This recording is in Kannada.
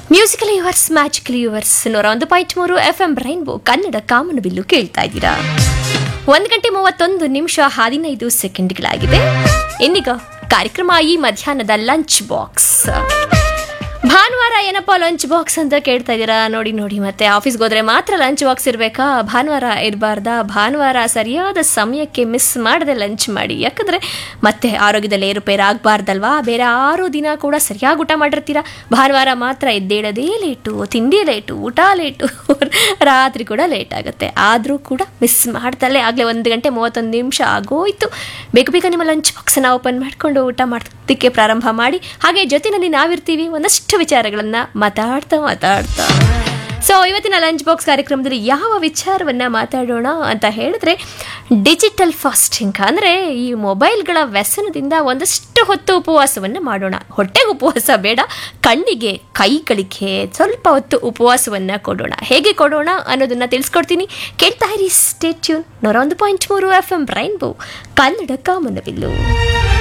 ಮ್ಯೂಸಿಕಲ್ ಯುವರ್ಸ್ ಮ್ಯಾಜಿಕಲ್ ಯುವರ್ಸ್ ನೂರ ಒಂದು ಪಾಯಿಂಟ್ ಮೂರು ಎಫ್ ಎಂ ರೈನ್ಬೋ ಕನ್ನಡ ಕಾಮನಬಿಲ್ಲು ಕೇಳ್ತಾ ಇದ್ದೀರಾ ಒಂದು ಗಂಟೆ ಮೂವತ್ತೊಂದು ನಿಮಿಷ ಹದಿನೈದು ಸೆಕೆಂಡ್ಗಳಾಗಿದೆ ಇನ್ನೀಗ ಕಾರ್ಯಕ್ರಮ ಈ ಮಧ್ಯಾಹ್ನದ ಲಂಚ್ ಬಾಕ್ಸ್ ಭಾನುವಾರ ಏನಪ್ಪ ಲಂಚ್ ಬಾಕ್ಸ್ ಅಂತ ಕೇಳ್ತಾ ಇದ್ದೀರಾ ನೋಡಿ ನೋಡಿ ಮತ್ತೆ ಆಫೀಸ್ಗೆ ಹೋದ್ರೆ ಮಾತ್ರ ಲಂಚ್ ಬಾಕ್ಸ್ ಇರಬೇಕಾ ಭಾನುವಾರ ಇರಬಾರ್ದಾ ಭಾನುವಾರ ಸರಿಯಾದ ಸಮಯಕ್ಕೆ ಮಿಸ್ ಮಾಡದೆ ಲಂಚ್ ಮಾಡಿ ಯಾಕಂದ್ರೆ ಮತ್ತೆ ಆರೋಗ್ಯದಲ್ಲಿ ಏರುಪೇರು ಆಗಬಾರ್ದಲ್ವಾ ಬೇರೆ ಆರು ದಿನ ಕೂಡ ಸರಿಯಾಗಿ ಊಟ ಮಾಡಿರ್ತೀರಾ ಭಾನುವಾರ ಮಾತ್ರ ಎದ್ದೇಳೋದೇ ಲೇಟು ತಿಂಡಿ ಲೇಟು ಊಟ ಲೇಟು ರಾತ್ರಿ ಕೂಡ ಲೇಟ್ ಆಗುತ್ತೆ ಆದರೂ ಕೂಡ ಮಿಸ್ ಮಾಡ್ದಲ್ಲೇ ಆಗಲೇ ಒಂದು ಗಂಟೆ ಮೂವತ್ತೊಂದು ನಿಮಿಷ ಆಗೋಯ್ತು ಬೇಗ ಬೇಗ ನಿಮ್ಮ ಲಂಚ್ ಬಾಕ್ಸನ್ನು ಓಪನ್ ಮಾಡಿಕೊಂಡು ಊಟ ಮಾಡೋದಕ್ಕೆ ಪ್ರಾರಂಭ ಮಾಡಿ ಹಾಗೆ ಜೊತೆಯಲ್ಲಿ ನಾವಿರ್ತೀವಿ ಒಂದಷ್ಟು ವಿಚಾರಗಳನ್ನು ಮಾತಾಡ್ತಾ ಮಾತಾಡ್ತಾ ಸೊ ಇವತ್ತಿನ ಲಂಚ್ ಬಾಕ್ಸ್ ಕಾರ್ಯಕ್ರಮದಲ್ಲಿ ಯಾವ ವಿಚಾರವನ್ನ ಮಾತಾಡೋಣ ಅಂತ ಹೇಳಿದ್ರೆ ಡಿಜಿಟಲ್ ಫಾಸ್ಟಿಂಗ್ ಅಂದರೆ ಈ ಮೊಬೈಲ್ಗಳ ವ್ಯಸನದಿಂದ ಒಂದಷ್ಟು ಹೊತ್ತು ಉಪವಾಸವನ್ನು ಮಾಡೋಣ ಹೊಟ್ಟೆಗೆ ಉಪವಾಸ ಬೇಡ ಕಣ್ಣಿಗೆ ಕೈಗಳಿಗೆ ಸ್ವಲ್ಪ ಹೊತ್ತು ಉಪವಾಸವನ್ನು ಕೊಡೋಣ ಹೇಗೆ ಕೊಡೋಣ ಅನ್ನೋದನ್ನ ತಿಳಿಸ್ಕೊಡ್ತೀನಿ ಕೇಳ್ತಾ ಇರಿ ಸ್ಟೇಟ್ಯೂನ್ ನೂರ ಒಂದು ಪಾಯಿಂಟ್ ಮೂರು ಎಫ್ ಎಂ ರೈನ್ಬೋ ಕನ್ನಡ ಕಾಮನಬಿಲ್ಲು